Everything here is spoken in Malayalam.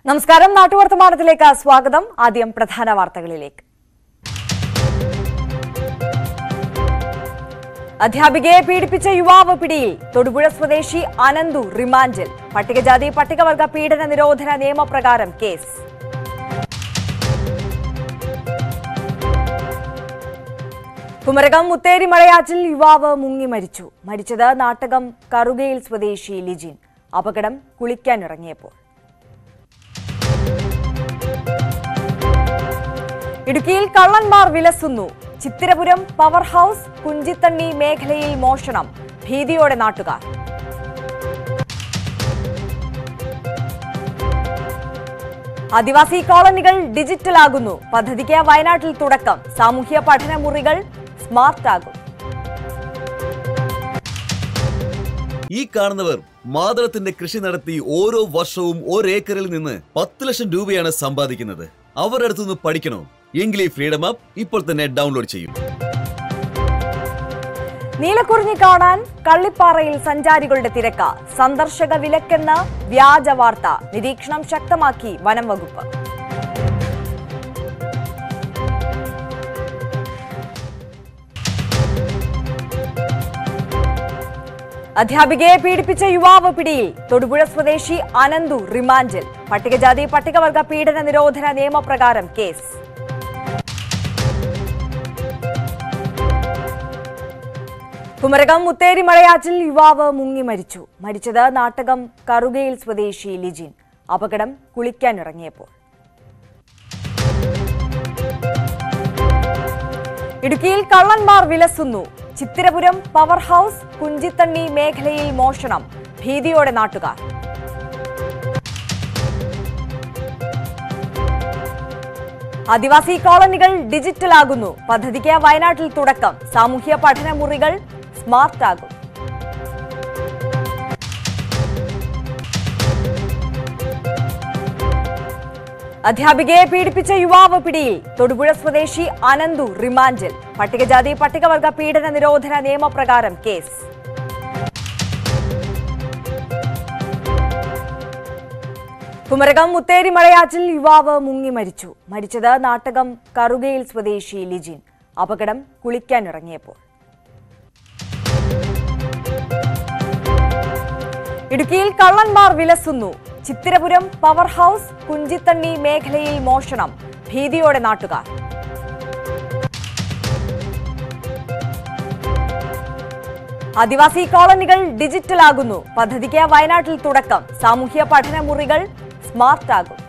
നമസ്കാരം നാട്ടുവർത്തമാനത്തിലേക്ക് സ്വാഗതം ആദ്യം പ്രധാന വാർത്തകളിലേക്ക് അധ്യാപികയെ പീഡിപ്പിച്ച യുവാവ് പിടിയിൽ തൊടുപുഴ സ്വദേശി അനന്തു റിമാൻഡിൽ പട്ടികജാതി പട്ടികവർഗ പീഡന നിരോധന നിയമപ്രകാരം കേസ് കുമരകം മുത്തേരി മഴയാറ്റിൽ യുവാവ് മുങ്ങി മരിച്ചു മരിച്ചത് നാട്ടകം കറുകയിൽ സ്വദേശി ലിജിൻ അപകടം കുളിക്കാനിറങ്ങിയപ്പോൾ ഇടുക്കിയിൽ കള്ളന്മാർ വിലസുന്നു ചിത്തിരപുരം പവർ ഹൌസ് കുഞ്ചിത്തണ്ണി മേഖലയിൽ മോഷണം ഭീതിയോടെ നാട്ടുകാർ ആദിവാസി കോളനികൾ ഡിജിറ്റലാകുന്നു പദ്ധതിക്ക് വയനാട്ടിൽ തുടക്കം സാമൂഹ്യ പഠന മുറികൾ സ്മാർട്ടാകും ഈ കാണുന്നവർ മാതളത്തിന്റെ കൃഷി നടത്തി ഓരോ വർഷവും ഒരേക്കറിൽ നിന്ന് പത്ത് ലക്ഷം രൂപയാണ് സമ്പാദിക്കുന്നത് അവരുടെ അടുത്തുനിന്ന് പഠിക്കണോ എങ്കിൽ ഈ ഫ്രീഡം ആപ്പ് ഇപ്പോൾ തന്നെ ഡൗൺലോഡ് ചെയ്യും നീലക്കുറിഞ്ഞി കാണാൻ കള്ളിപ്പാറയിൽ സഞ്ചാരികളുടെ തിരക്ക് സന്ദർശക വിലക്കെന്ന വ്യാജ വാർത്ത നിരീക്ഷണം ശക്തമാക്കി വനം വകുപ്പ് അധ്യാപികയെ പീഡിപ്പിച്ച യുവാവ് പിടിയിൽ തൊടുപുഴ സ്വദേശി അനന്തു റിമാൻഡിൽ പട്ടികജാതി പട്ടികവർഗ പീഡന നിരോധന നിയമപ്രകാരം കേസ് കുമരകം മുത്തേരി മഴയാറ്റിൽ യുവാവ് മുങ്ങി മരിച്ചു മരിച്ചത് നാട്ടകം കറുകയിൽ സ്വദേശി ലിജിൻ അപകടം കുളിക്കാനിറങ്ങിയപ്പോൾ ഇടുക്കിയിൽ കള്ളന്മാർ വിലസുന്നു ചിത്തിരപുരം പവർ ഹൌസ് കുഞ്ചിത്തണ്ണി മേഖലയിൽ മോഷണം ഭീതിയോടെ നാട്ടുകാർ ആദിവാസി കോളനികൾ ഡിജിറ്റലാകുന്നു പദ്ധതിക്ക് വയനാട്ടിൽ തുടക്കം സാമൂഹ്യ പഠന മുറികൾ സ്മാർട്ടാകും അധ്യാപികയെ പീഡിപ്പിച്ച യുവാവ് പിടിയിൽ തൊടുപുഴ സ്വദേശി അനന്തു റിമാൻഡിൽ പട്ടികജാതി പട്ടികവർഗ പീഡന നിരോധന നിയമപ്രകാരം കേസ് കുമരകം മുത്തേരി മഴയാറ്റിൽ യുവാവ് മുങ്ങി മരിച്ചു മരിച്ചത് നാട്ടകം കറുകയിൽ സ്വദേശി ലിജിൻ അപകടം കുളിക്കാനിറങ്ങിയപ്പോൾ ഇടുക്കിയിൽ കള്ളന്മാർ വിലസുന്നു ചിത്തിരപുരം പവർ ഹൌസ് കുഞ്ചിത്തണ്ണി മേഖലയിൽ മോഷണം ഭീതിയോടെ നാട്ടുകാർ ആദിവാസി കോളനികൾ ഡിജിറ്റലാകുന്നു പദ്ധതിക്ക് വയനാട്ടിൽ തുടക്കം സാമൂഹ്യ പഠന മുറികൾ സ്മാർട്ടാകും